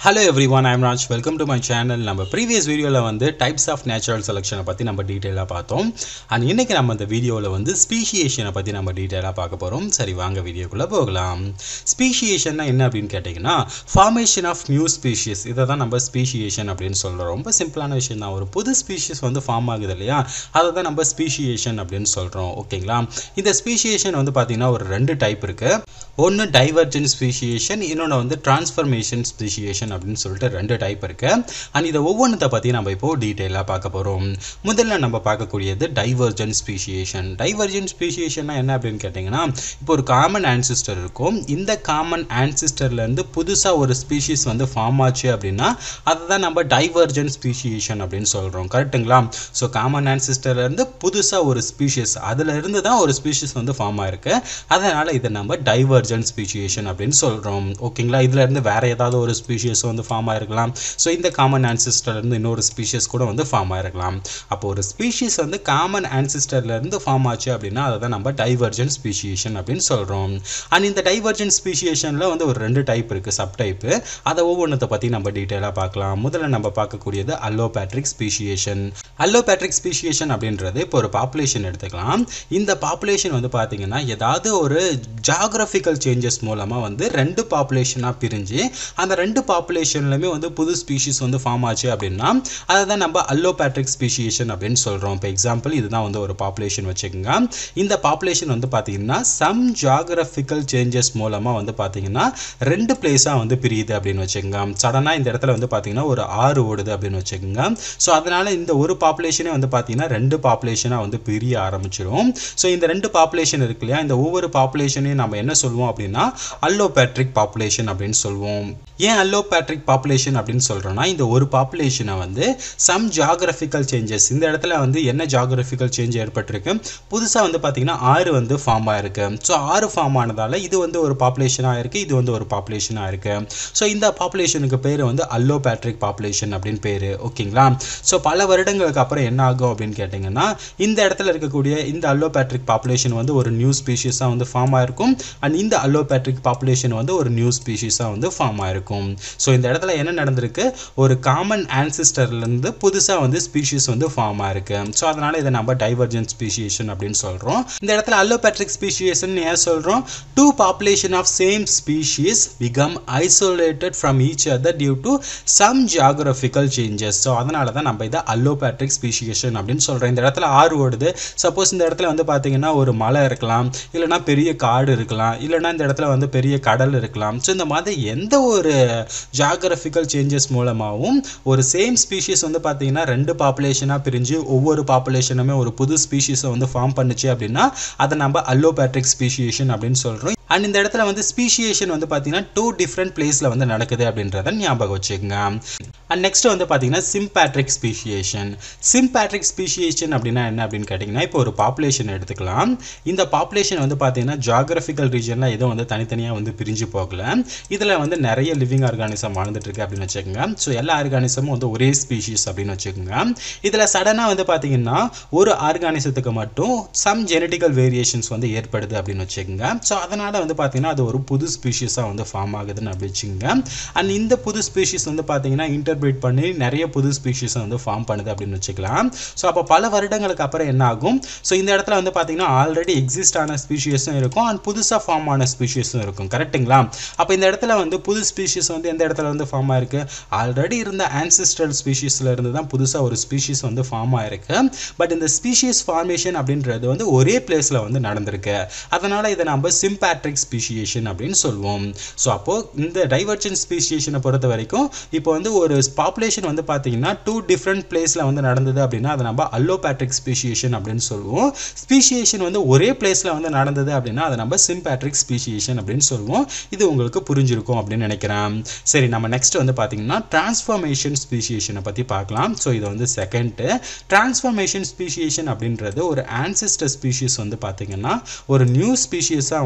hello everyone I'm Raj welcome to my channel நம்ம previous வீடியோவில் வந்து டைப்ஸ் ஆஃப் நேச்சுரல் செலெக்ஷனை பற்றி நம்ம டீட்டெயிலாக பார்த்தோம் அண்ட் இன்றைக்கி நம்ம இந்த வீடியோவில் வந்து ஸ்பீஷியேஷனை பற்றி நம்ம டீட்டெயிலாக பார்க்க போகிறோம் சரி வாங்க வீடியோக்குள்ளே போகலாம் ஸ்பீஷியேஷன்னா என்ன அப்படின்னு கேட்டிங்கன்னா ஃபார்மேஷன் ஆஃப் நியூ ஸ்பீஷியஸ் இதை தான் நம்ம ஸ்பீஷியேஷன் அப்படின்னு சொல்கிறோம் ரொம்ப சிம்பிளான விஷயம் தான் ஒரு புது ஸ்பீஷியஸ் வந்து ஃபார்ம் ஆகுது இல்லையா அதை தான் நம்ம ஸ்பீஷியேஷன் அப்படின்னு சொல்கிறோம் ஓகேங்களா இந்த ஸ்பீஷியேஷன் வந்து பார்த்திங்கன்னா ஒரு ரெண்டு டைப் இருக்குது ஒன்று டைவர்ஜென்ட் ஸ்பீஷியேஷன் இன்னொன்று வந்து டிரான்ஸ்ஃபர்மேஷன் ஸ்பீஷியேஷன் அப்படின்னு சொல்லிட்டு ரெண்டு டைப் இருக்கு அண்ட் இதை ஒவ்வொன்றத்தை பற்றி நம்ம இப்போ டீட்டெயிலாக பார்க்க போகிறோம் முதல்ல நம்ம பார்க்கக்கூடியது டைவர்ஜென்ட் ஸ்பீஷியேஷன் டைவர்ஜென்ட் ஸ்பீஷியேஷன்னா என்ன அப்படின்னு கேட்டிங்கன்னா இப்போ ஒரு காமன் ஆன்சிஸ்டர் இருக்கும் இந்த காமன் ஆன்சிஸ்டர்லேருந்து புதுசாக ஒரு ஸ்பீஷிஸ் வந்து ஃபார்ம் ஆச்சு அப்படின்னா அதை தான் நம்ம டைவர்ஜென்ட் ஸ்பீஷியேஷன் அப்படின்னு சொல்கிறோம் கரெக்ட்டுங்களா ஸோ காமன் ஆன்சிஸ்டர்லேருந்து புதுசாக ஒரு ஸ்பீஷிஸ் அதில் இருந்து தான் ஒரு ஸ்பீஷிஸ் வந்து ஃபார்ம் ஆயிருக்கு அதனால் இதை நம்ம டைவர்ஜென்ட் ஸ்பீஷியேஷன் அப்படின்னு சொல்கிறோம் ஓகேங்களா இதுல இருந்து வேற ஏதாவது ஒரு ஸ்பீஷியஸ் வந்து ஃபார்ம் ஆயிருக்கலாம் ஸோ இந்த காமன் இருந்து இன்னொரு ஸ்பீஷியஸ் கூட வந்து ஃபார்ம் ஆயிருக்கலாம் அப்போ ஒரு ஸ்பீஷிஸ் வந்து காமன் இருந்து ஃபார்ம் ஆச்சு அப்படின்னா அதை தான் நம்ம டைவர்ஜென்ட் ஸ்பீஷியேஷன் அப்படின்னு சொல்கிறோம் அண்ட் இந்த டைவர்ஜென்ட் ஸ்பீஷியேஷனில் வந்து ஒரு ரெண்டு டைப் இருக்குது சப் டைப்பு அதை ஒவ்வொன்றத்தை பற்றி நம்ம டீட்டெயிலாக பார்க்கலாம் முதல்ல நம்ம பார்க்கக்கூடியது அல்லோபேட்ரிக் ஸ்பீஷியேஷன் அல்லோபேட்ரிக் ஸ்பீஷியேஷன் அப்படின்றது இப்போ ஒரு பாப்புலேஷன் எடுத்துக்கலாம் இந்த பாப்புலேஷன் வந்து பார்த்தீங்கன்னா ஏதாவது ஒரு ஜாகிரபிக்கல் சேஞ்சஸ் மூலமாக வந்து ரெண்டு பாப்புலேஷனாக பிரிஞ்சு அந்த ரெண்டு பாப்புலேஷன்லையுமே வந்து புது ஸ்பீஷிஸ் வந்து ஃபார்ம் ஆச்சு அப்படின்னா அதை தான் நம்ம அல்லோபேட்ரிக் ஸ்பீஷியேஷன் அப்படின்னு சொல்கிறோம் இப்போ எக்ஸாம்பிள் இதுதான் வந்து ஒரு பாப்புலேஷன் வச்சுக்கோங்க இந்த பாப்புலேஷன் வந்து பார்த்தீங்கன்னா சம் ஜாகிரபிக்கல் சேஞ்சஸ் மூலமாக வந்து பார்த்தீங்கன்னா ரெண்டு பிளேஸாக வந்து பிரியுது அப்படின்னு வச்சுக்கோங்க சடனாக இந்த இடத்துல வந்து பார்த்தீங்கன்னா ஒரு ஆறு ஓடுது அப்படின்னு வச்சுக்கோங்க ஸோ அதனால் இந்த ஒரு பாப்புலேஷனே வந்து பார்த்தீங்கன்னா ரெண்டு பாப்புலேஷனாக வந்து பிரிய ஆரம்பிச்சிடும் ஸோ இந்த ரெண்டு பாப்புலேஷன் இருக்கு இல்லையா இந்த ஒவ்வொரு பாப்புலேஷனையும் நம்ம என்ன சொல்லுவோம் அப்படின்னா அல்லோபேட்ரிக் பாப்புலேஷன் அப்படின்னு சொல்லுவோம் ஏன் அல்லோபேட்ரிக் பாப்புலேஷன் அப்படின்னு சொல்கிறோன்னா இந்த ஒரு பாப்புலேஷனை வந்து சம் ஜாகிரபிக்கல் சேஞ்சஸ் இந்த இடத்துல வந்து என்ன ஜாகிரபிக்கல் சேஞ்ச் ஏற்பட்டிருக்கு புதுசாக வந்து பார்த்தீங்கன்னா ஆறு வந்து ஃபார்ம் ஆயிருக்கு ஸோ ஆறு ஃபார்ம் ஆனதால் இது வந்து ஒரு பாப்புலேஷனாக இருக்குது இது வந்து ஒரு பாப்புலேஷனாக இருக்குது ஸோ இந்த பாப்புலேஷனுக்கு பேர் வந்து அல்லோபேட்ரிக் பாப்புலேஷன் அப்படின்னு பேர் ஓகேங்களா ஸோ பல வருடங்களுக்கு அப்புறம் என்ன ஆகும் அப்படின்னு கேட்டிங்கன்னா இந்த இடத்துல இருக்கக்கூடிய இந்த அல்லோபேட்ரிக் பாப்புலேஷன் வந்து ஒரு நியூ ஸ்பீஷிஸாக வந்து ஃபார்ம் ஆயிருக்கும் அண்ட் இந்த அல்லோபேட்ரிக் பாப்புலேஷன் வந்து ஒரு நியூ ஸ்பீஷிஸாக வந்து ஃபார்ம் ஆயிருக்கும் ஸோ இந்த இடத்துல என்ன நடந்திருக்கு ஒரு காமன் ஆன்சிஸ்டர்லேருந்து புதுசாக வந்து ஸ்பீஷிஸ் வந்து ஃபார்ம் ஆயிருக்கு ஸோ அதனால் இதை நம்ம டைவர்ஜென்ட் ஸ்பீஷியேஷன் அப்படின்னு சொல்கிறோம் இந்த இடத்துல அல்லோபேட்ரிக் ஸ்பீஷியேஷன் ஏன் சொல்கிறோம் two population of same species become isolated from each other due to some geographical changes so அதனால தான் நம்ம இதை அல்லோபேட்ரிக் ஸ்பீஷியேஷன் அப்படின்னு சொல்கிறோம் இந்த இடத்துல ஆறு ஓடுது சப்போஸ் இந்த இடத்துல வந்து பார்த்தீங்கன்னா ஒரு மலை இருக்கலாம் இல்லைனா பெரிய காடு இருக்கலாம் இல்லைனா இந்த இடத்துல வந்து பெரிய கடல் இருக்கலாம் ஸோ இந்த மாதிரி எந்த ஒரு ஜாகிரபிக்கல் சேஞ்சஸ் மூலமாகவும் ஒரு சேம் ஸ்பீஷிஸ் வந்து பார்த்தீங்கன்னா ரெண்டு பாப்புலேஷனாக பிரிஞ்சு ஒவ்வொரு பாப்புலேஷனுமே ஒரு புது ஸ்பீஷிஸை வந்து ஃபார்ம் பண்ணுச்சு அப்படின்னா அதை நம்ம அல்லோபேட்ரிக் ஸ்பீஷியேஷன் அப்படின்னு சொல்கிறோம் அண்ட் இந்த இடத்துல வந்து ஸ்பீஷியேஷன் வந்து பார்த்தீங்கன்னா டூ டிஃப்ரெண்ட் பிளேஸில் வந்து நடக்குது அப்படின்றத ஞாபகம் வச்சுக்கோங்க அண்ட் நெக்ஸ்ட் வந்து பார்த்தீங்கன்னா சிம்பேட்ரிக் ஸ்பீஷியேஷன் சிம்பேட்ரிக் ஸ்பீஷியேஷன் அப்படின்னா என்ன அப்படின்னு கேட்டிங்கன்னா இப்போ ஒரு பாப்புலேஷன் எடுத்துக்கலாம் இந்த பாப்புலேஷன் வந்து பார்த்தீங்கன்னா ஜாகிரபிக்கல் ரீஜனில் எதுவும் வந்து தனித்தனியாக வந்து பிரிஞ்சு போகல இதில் வந்து நிறைய லிவிங் ஆர்கானிசம் வாழ்ந்துட்டு இருக்கு அப்படின்னு வச்சுக்கோங்க ஸோ எல்லா ஆர்கானிசமும் வந்து ஒரே ஸ்பீஷிஸ் அப்படின்னு வச்சுக்கோங்க இதில் சடனாக வந்து பார்த்தீங்கன்னா ஒரு ஆர்கானிசத்துக்கு மட்டும் சம் ஜெனட்டிக்கல் வேரியேஷன்ஸ் வந்து ஏற்படுது அப்படின்னு வச்சுக்கோங்க ஸோ அதனால் வந்து பார்த்தீங்கன்னா அது ஒரு புது ஸ்பீஷிஸாக வந்து ஃபார்ம் ஆகுதுன்னு அப்படி வச்சுக்கோங்க அண்ட் இந்த புது ஸ்பீஷிஸ் வந்து பார்த்தீங்கன்னா இன்டர்பிரேட் பண்ணி நிறைய புது ஸ்பீஷிஸை வந்து ஃபார்ம் பண்ணுது அப்படின்னு வச்சுக்கலாம் ஸோ அப்போ பல வருடங்களுக்கு அப்புறம் என்ன ஆகும் ஸோ இந்த இடத்துல வந்து பார்த்தீங்கன்னா ஆல்ரெடி எக்ஸிஸ்ட் ஆன ஸ்பீஷியஸும் இருக்கும் அண்ட் புதுசாக ஃபார்ம் ஆன ஸ்பீஷியஸும் இருக்கும் கரெக்ட்டுங்களா அப்போ இந்த இடத்துல வந்து புது ஸ்பீஷிஸ் வந்து எந்த இடத்துல வந்து ஃபார்ம் ஆயிருக்கு ஆல்ரெடி இருந்த ஆன்சிஸ்ட்ரல் ஸ்பீஷிஸில் இருந்து தான் புதுசாக ஒரு ஸ்பீஷிஸ் வந்து ஃபார்ம் ஆயிருக்கு பட் இந்த ஸ்பீஷியஸ் ஃபார்மேஷன் அப்படின்றது வந்து ஒரே பிளேஸில் வந்து நடந்திருக்கு அதனால் இதை நம்ம சிம்பேட்ரிக் ஸ்பீஷியேஷன் அப்படின்னு சொல்லுவோம் ஸோ அப்போது இந்த டைவர்ஜென்ட் ஸ்பீஷியேஷனை பொறுத்த வரைக்கும் இப்போ வந்து ஒரு பாப்புலேஷன் வந்து பார்த்தீங்கன்னா டூ டிஃப்ரெண்ட் பிளேஸில் வந்து நடந்தது அப்படின்னா அதை நம்ம அல்லோபேட்ரிக் ஸ்பீஷியேஷன் அப்படின்னு சொல்லுவோம் ஸ்பீஷியேஷன் வந்து ஒரே பிளேஸில் வந்து நடந்தது அப்படின்னா அதை நம்ம சிம்பேட்ரிக் ஸ்பீஷியேஷன் அப்படின்னு சொல்லுவோம் இது உங்களுக்கு புரிஞ்சிருக்கும் அப்படின்னு நினைக்கிறேன் சரி நம்ம நெக்ஸ்ட் வந்து பார்த்தீங்கன்னா டிரான்ஸ்ஃபார்மேஷன் ஸ்பீஷியேஷனை பற்றி பார்க்கலாம் ஸோ இது வந்து செகண்டு டிரான்ஸ்ஃபார்மேஷன் ஸ்பீஷியேஷன் அப்படின்றது ஒரு ஆன்சிஸ்டர் ஸ்பீஷிஸ் வந்து பார்த்தீங்கன்னா ஒரு நியூ ஸ்பீஷியஸாக வந்து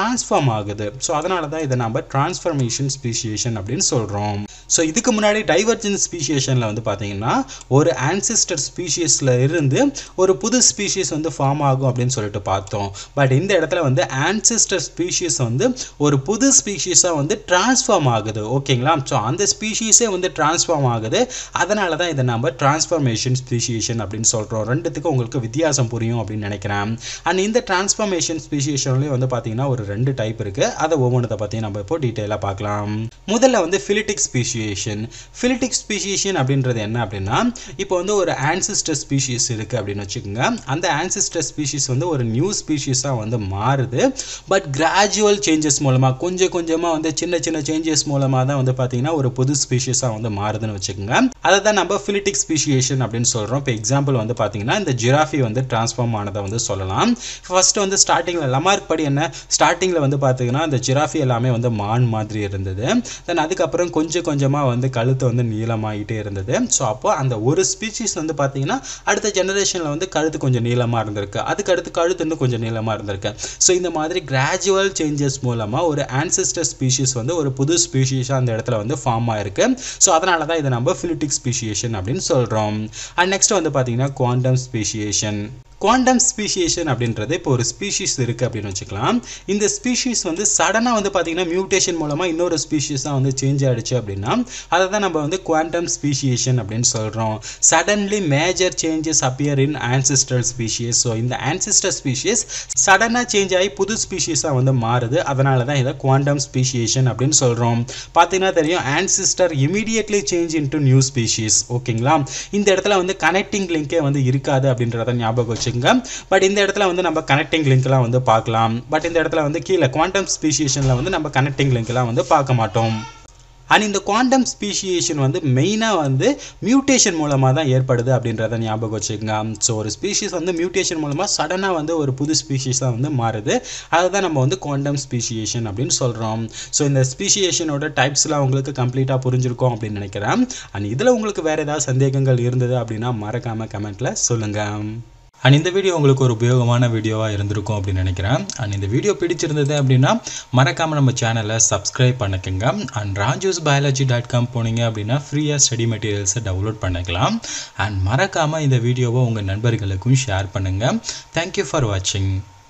டிரான்ஸ்ஃபார்ம் ஆகுது ஸோ அதனால தான் இதை நம்ம டிரான்ஸ்ஃபர்மேஷன் ஸ்பீஷியேஷன் அப்படின்னு சொல்கிறோம் ஸோ இதுக்கு முன்னாடி டைவர்ஜென்ட் ஸ்பீஷியேஷனில் வந்து பார்த்தீங்கன்னா ஒரு ஆன்சிஸ்டர் ஸ்பீஷியஸில் இருந்து ஒரு புது ஸ்பீஷிஸ் வந்து ஃபார்ம் ஆகும் அப்படின்னு சொல்லிட்டு பார்த்தோம் பட் இந்த இடத்துல வந்து ஆன்சிஸ்டர் ஸ்பீஷிஸ் வந்து ஒரு புது ஸ்பீஷீஸாக வந்து டிரான்ஸ்ஃபார்ம் ஆகுது ஓகேங்களா ஸோ அந்த ஸ்பீஷீஸே வந்து டிரான்ஸ்ஃபார்ம் ஆகுது அதனால தான் இதை நம்ம டிரான்ஸ்ஃபர்மேஷன் ஸ்பீஷியேஷன் அப்படின்னு சொல்கிறோம் ரெண்டுத்துக்கும் உங்களுக்கு வித்தியாசம் புரியும் அப்படின்னு நினைக்கிறேன் அண்ட் இந்த டிரான்ஸ்ஃபர்மேஷன் ஸ்பீஷியேஷன்லேயும் வந்து பார்த்தீங்கன்னா ஒரு ரெண்டு டைப் இருக்குது அதை ஒவ்வொன்றத்தை பற்றி நம்ம இப்போ டீட்டெயிலாக பார்க்கலாம் முதல்ல வந்து ஃபிலிட்டிக் ஸ்பீஷியேஷன் ஃபிலிட்டிக் ஸ்பீஷியேஷன் அப்படின்றது என்ன அப்படின்னா இப்போ வந்து ஒரு ஆன்சிஸ்டர் ஸ்பீஷீஸ் இருக்குது அப்படின்னு வச்சுக்கோங்க அந்த ஆன்சிஸ்டர் ஸ்பீஷீஸ் வந்து ஒரு நியூ ஸ்பீஷீஸாக வந்து மாறுது பட் கிராஜுவல் சேஞ்சஸ் மூலமாக கொஞ்சம் கொஞ்சமாக வந்து சின்ன சின்ன சேஞ்சஸ் மூலமாக தான் வந்து பார்த்தீங்கன்னா ஒரு புது ஸ்பீஷீஸாக வந்து மாறுதுன்னு வச்சுக்கோங்க அதை தான் நம்ம ஃபிலிட்டிக் ஸ்பீஷியேஷன் அப்படின்னு சொல்கிறோம் இப்போ எக்ஸாம்பிள் வந்து பார்த்தீங்கன்னா இந்த ஜிராஃபி வந்து டிரான்ஸ்ஃபார்ம் ஆனதை வந்து சொல்லலாம் ஃபர்ஸ்ட் வந்து ஸ்டார்டிங்கில் லமார்க் படி என்ன ஸ்டார்டிங்கில் வந்து பார்த்தீங்கன்னா இந்த ஜிராஃபி எல்லாமே வந்து மான் மாதிரி இருந்தது தென் அதுக்கப்புறம் கொஞ்சம் கொஞ்சமாக வந்து கழுத்து வந்து நீளமாகிட்டே இருந்தது ஸோ அப்போ அந்த ஒரு ஸ்பீஷீஸ் வந்து பார்த்தீங்கன்னா அடுத்த ஜெனரேஷனில் வந்து கழுத்து கொஞ்சம் நீளமாக இருந்திருக்கு அதுக்கு அடுத்து கழுத்து இன்னும் கொஞ்சம் நீளமாக இருந்திருக்கு ஸோ இந்த மாதிரி கிராஜுவல் சேஞ்சஸ் மூலமாக ஒரு ஆன்சிஸ்டர் ஸ்பீஷீஸ் வந்து ஒரு புது ஸ்பீஷீஸாக அந்த இடத்துல வந்து ஃபார்ம் ஆயிருக்கு ஸோ அதனால தான் இதை நம்ம ஃபிலிட்டிக் ஸ்பீஷியேஷன் அப்படின்னு சொல்கிறோம் அண்ட் நெக்ஸ்ட் வந்து பார்த்தீங்கன்னா குவாண்டம் ஸ்பீஷியேஷன் குவாண்டம் ஸ்பீஷியேஷன் அப்படின்றது இப்போ ஒரு ஸ்பீஷீஸ் இருக்குது அப்படின்னு வச்சுக்கலாம் இந்த ஸ்பீஷீஸ் வந்து சடனாக வந்து பார்த்தீங்கன்னா மியூட்டேஷன் மூலமாக இன்னொரு ஸ்பீஷீஸாக வந்து சேஞ்ச் ஆகிடுச்சு அப்படின்னா அதை தான் நம்ம வந்து குவாண்டம் ஸ்பீஷியேஷன் அப்படின்னு சொல்கிறோம் suddenly major changes appear in ancestor species so இந்த ஆன்சிஸ்டர் ஸ்பீஷியஸ் சடனாக சேஞ்ச் ஆகி புது ஸ்பீஷீஸாக வந்து மாறுது அதனால தான் இதை குவாண்டம் ஸ்பீஷியேஷன் அப்படின்னு சொல்கிறோம் பார்த்தீங்கன்னா தெரியும் ancestor immediately change into new species ஓகேங்களா இந்த இடத்துல வந்து கனெக்டிங் லிங்கே வந்து இருக்காது அப்படின்றத ஞாபகம் வச்சு வச்சுங்க பட் இந்த இடத்துல வந்து நம்ம கனெக்டிங் லிங்க்லாம் வந்து பார்க்கலாம் பட் இந்த இடத்துல வந்து கீழே குவாண்டம் ஸ்பீஷியேஷனில் வந்து நம்ம கனெக்டிங் லிங்க்லாம் வந்து பார்க்க மாட்டோம் அண்ட் இந்த குவாண்டம் ஸ்பீஷியேஷன் வந்து மெயினாக வந்து மியூட்டேஷன் மூலமாக தான் ஏற்படுது அப்படின்றத ஞாபகம் வச்சுக்கோங்க ஸோ ஒரு ஸ்பீஷீஸ் வந்து மியூட்டேஷன் மூலமாக சடனாக வந்து ஒரு புது ஸ்பீஷீஸாக வந்து மாறுது அதுதான் நம்ம வந்து குவாண்டம் ஸ்பீஷியேஷன் அப்படின்னு சொல்கிறோம் ஸோ இந்த ஸ்பீஷியேஷனோட டைப்ஸ்லாம் உங்களுக்கு கம்ப்ளீட்டாக புரிஞ்சிருக்கும் அப்படின்னு நினைக்கிறேன் அண்ட் இதில் உங்களுக்கு வேறு ஏதாவது சந்தேகங்கள் இருந்தது அப்படின்னா மறக்காமல் கமெண்ட்டில் சொல்லுங்கள் அண்ட் இந்த வீடியோ உங்களுக்கு ஒரு உபயோகமான வீடியோவாக இருந்திருக்கும் அப்படின்னு நினைக்கிறேன் அண்ட் இந்த வீடியோ பிடிச்சிருந்தது அப்படின்னா மறக்காமல் நம்ம சேனலை சப்ஸ்கிரைப் பண்ணிக்கோங்க and Raju's biology dot com போனீங்க அப்படின்னா ஃப்ரீயாக ஸ்டடி மெட்டீரியல்ஸை டவுன்லோட் பண்ணிக்கலாம் அண்ட் மறக்காமல் இந்த வீடியோவை உங்கள் நண்பர்களுக்கும் ஷேர் பண்ணுங்கள் தேங்க்யூ ஃபார் வாட்சிங்